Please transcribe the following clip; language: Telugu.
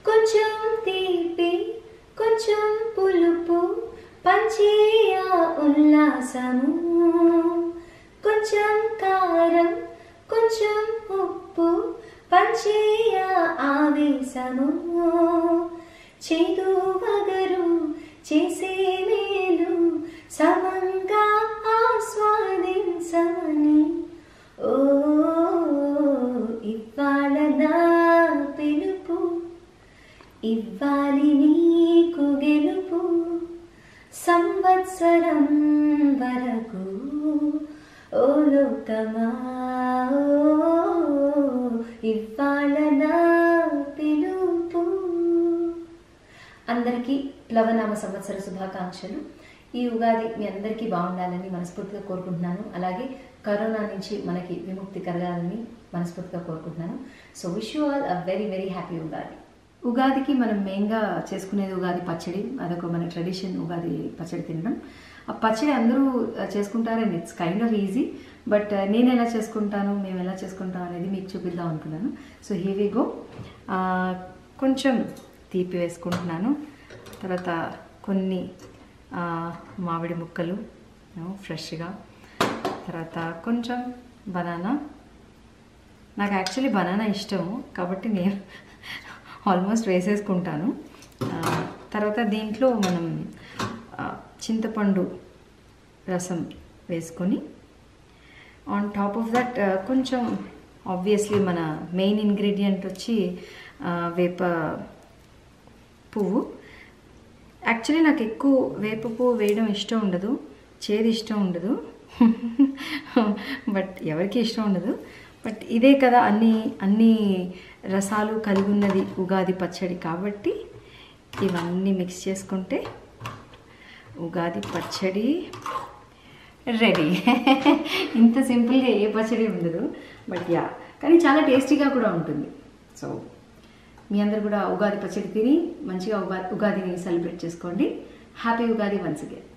కొంచెం తీపి కొంచెం పులుపు పంచేయ ఉల్లాసము కొంచెం కారం కొంచెం ఉప్పు పంచేయ ఆవేశము చేదు వగరు చేసే మేలు సమంగా ఆస్వాదించమని ఓ ఇవాళ నా పిలుపు ఇవ్వాలి నీకు గెలుపు సంవత్సరం వరకు ఓ లోకమా ఓ, ఇవ్వాల నా పిలుపు అందరికీ ప్లవనామ సంవత్సర శుభాకాంక్షలు ఈ ఉగాది మీ అందరికీ బాగుండాలని మనస్ఫూర్తిగా కోరుకుంటున్నాను అలాగే కరోనా నుంచి మనకి విముక్తి కలగాలని మనస్ఫూర్తిగా కోరుకుంటున్నాను so wish you all a very very happy Ugadi ఉగాదికి మనం మెయిన్గా చేసుకునేది ఉగాది పచ్చడి అదొక మన ట్రెడిషన్ ఉగాది పచ్చడి తినడం ఆ పచ్చడి అందరూ ఆ, చేసుకుంటారు and it's kind of easy but నేను ఎలా చేసుకుంటాను మేము ఎలా చేసుకుంటాం అనేది మీకు చూపిద్దాం అనుకున్నాను సో హీ గో కొంచెం తీపి వేసుకుంటున్నాను తర్వాత కొన్ని ఆ, మామిడి ముక్కలు ఫ్రెష్గా తర్వాత కొంచెం బనానా నాకు యాక్చువల్లీ బనానా ఇష్టము కాబట్టి నేను ఆల్మోస్ట్ వేసేసుకుంటాను ఆ, తర్వాత దీంట్లో మనం ఆ, చింతపండు రసం వేసుకొని ఆన్ టాప్ ఆఫ్ దట్ కొంచెం ఆబ్వియస్లీ మన మెయిన్ ఇంగ్రీడియంట్ వచ్చి ఆ, వేప పువ్వు యాక్చువల్లీ నాకు ఎక్కువ వేప పువ్వు వేయడం ఇష్టం ఉండదు చేదు ఇష్టం ఉండదు బట్ ఎవరికి ఇష్టం ఉండదు బట్ ఇదే కదా అన్ని అన్ని రసాలు కలిగి ఉన్నది ఉగాది పచ్చడి కాబట్టి ఇవన్నీ మిక్స్ చేసుకుంటే ఉగాది పచ్చడి రెడీ ఇంత సింపుల్గా ఏ పచ్చడి ఉండదు బట్ యా కానీ చాలా టేస్టీగా కూడా ఉంటుంది సో మీ అందరు కూడా ఉగాది పచ్చడి తిని మంచిగా ఉగా ఉగాదిని సెలబ్రేట్ చేసుకోండి హ్యాపీ ఉగాది వన్స్ అగైన్